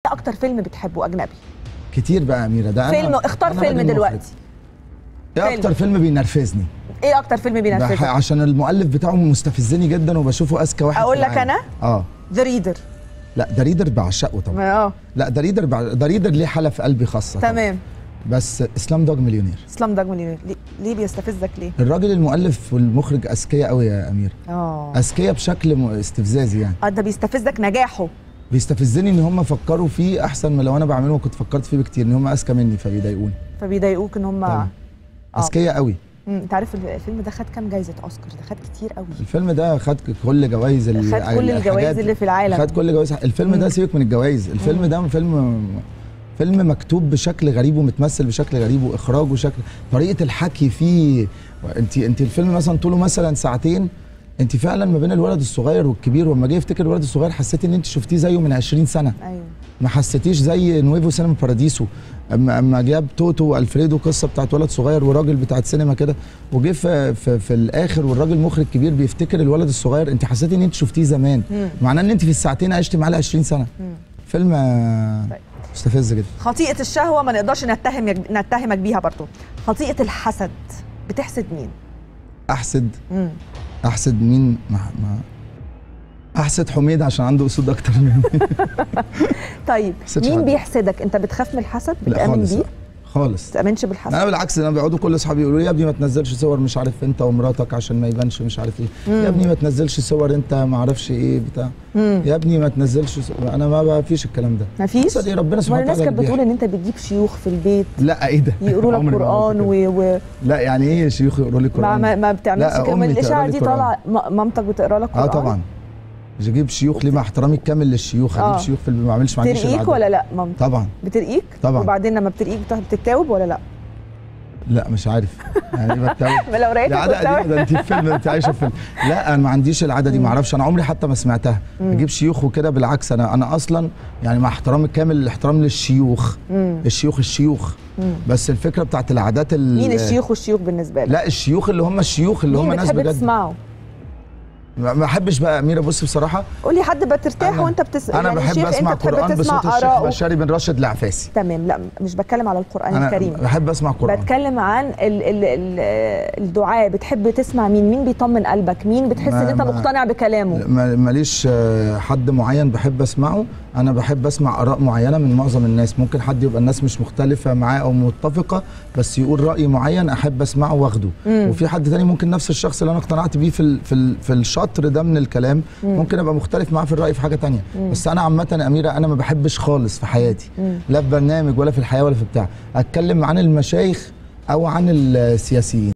اكتر فيلم بتحبه اجنبي كتير بقى يا اميره ده فيلم أنا اختار أنا فيلم راجل دلوقتي مخرج. ايه فيلم. اكتر فيلم بينرفزني ايه اكتر فيلم بح- بينرفزك عشان المؤلف بتاعه مستفزني جدا وبشوفه اذكى واحد أقول في لك العالم. أنا؟ اه ذا ريدر لا ده ريدر بعشقه طبعا اه لا ده ريدر بع... ده ريدر ليه حاله في قلبي خاصه طبعاً. تمام بس اسلام دوج مليونير سلام داج مليونير ليه, ليه بيستفزك ليه الراجل المؤلف والمخرج اذكياء قوي يا امير اه اذكياء بشكل م- استفزازي يعني آه، ده بيستفزك نجاحه بيستفزني ان هم فكروا فيه احسن من لو انا بعمله وكنت فكرت فيه بكتير ان هم اذكى مني فبيضايقوني فبيضايقوك ان هم طبعاً. آه. اذكياء قوي مم، انت عارف الفيلم ده خد كام جايزه اوسكار ده خد كتير قوي الفيلم ده خد كل جوائز ال- خد كل الحاجات- الجوائز اللي في العالم خد كل جوائز الفيلم ده مم. سيبك من الجوائز الفيلم ده فيلم فيلم مكتوب بشكل غريب ومتمثل بشكل غريب واخراجه شكل طريقه الحكي فيه انت انت الفيلم مثلا طوله مثلا ساعتين انت فعلا ما بين الولد الصغير والكبير واما جه يفتكر الولد الصغير حسيت ان انت شفتيه زيه من 20 سنه ايوه ما حسيتيش زي نويفو سينما باراديسو اما اما جاب توتو والفريدو قصه بتاعت ولد صغير وراجل بتاعت سينما كده وجه في, في, في الاخر والراجل مخرج كبير بيفتكر الولد الصغير انت حسيتي ان انت شفتيه زمان مم. معناه ان انت في الساعتين عشتي معاه 20 سنه مم. فيلم آه، طيب. مستفز جدا خطيئه الشهوه ما نقدرش نتهم نتهمك بيها برضه خطيئه الحسد بتحسد مين احسد مم. احسد مين ما ما احسد حميد عشان عنده اسود اكتر مني طيب حسدش مين حد. بيحسدك انت بتخاف من الحسد لا بتامن خالص بيه خالص ما تامنش بالحسد انا بالعكس انا بيقعدوا كل اصحابي يقولوا لي يا ابني ما تنزلش صور مش عارف انت ومراتك عشان ما يبانش مش عارف ايه مم. يا ابني ما تنزلش صور انت ما اعرفش ايه بتاع مم. يا ابني ما تنزلش صور. انا ما بقى فيش الكلام ده مفيش حسد ايه ربنا ما سبحانه الناس وتعالى كانت بتقول بيحب. ان انت بتجيب شيوخ في البيت لا ايه ده يقروا لك عمري ما قران عملت كده. و... و... لا يعني ايه يا شيوخ يقروا لي ما, قران ما, ما بتعملش لا، كده أمي الاشاعه تقرا لي دي قرآن. طالعه م- مامتك بتقرا لك اه قران طبعا مش اجيب شيوخ ليه مع احترامي الكامل للشيوخ اجيب آه. شيوخ في البيت ما بعملش ما عنديش بترقيك العادة. ولا لا مامتك طبعا بترقيك طبعا. وبعدين لما بترقيك بت- بتتاوب ولا لا لا مش عارف يعني إيه بتاوب ما لو دي رقيتك عاده قديمه بتتاوب ده انت في فيلم انت عايشه في فيلم لا انا ما عنديش العاده دي ما اعرفش انا عمري حتى ما سمعتها مم. اجيب شيوخ وكده بالعكس انا انا اصلا يعني مع احترامي الكامل الاحترام للشيوخ مم. الشيوخ الشيوخ مم. بس الفكره بتاعت العادات ال- مين الشيوخ والشيوخ بالنسبه لك لا الشيوخ اللي هم الشيوخ اللي هم مين ناس بتحب بجد تسمعه ما ما بحبش بقى اميره بص بصراحه قولي حد بترتاح أنا- وانت بتس... انا يعني بحب الشيخ اسمع انت بتحب قران تسمع بصوت الشيخ آراءه. بشاري بن راشد العفاسي تمام لا مش بتكلم على القران انا الكريم بحب اسمع قران بتكلم عن ال ال ال الدعاء بتحب تسمع مين مين بيطمن قلبك مين بتحس ما- ان انت ما- مقتنع بكلامه ما- ماليش آه، حد معين بحب اسمعه انا بحب اسمع اراء معينه من معظم الناس ممكن حد يبقى الناس مش مختلفه معاه او متفقه بس يقول راي معين احب اسمعه واخده مم. وفي حد تاني ممكن نفس الشخص اللي انا اقتنعت بيه في ال- في ال- في الشطر ده من الكلام مم. ممكن ابقى مختلف معاه في الراي في حاجه تانية مم. بس انا عامه يا اميره انا ما بحبش خالص في حياتي مم. لا في برنامج ولا في الحياه ولا في بتاع اتكلم عن المشايخ او عن السياسيين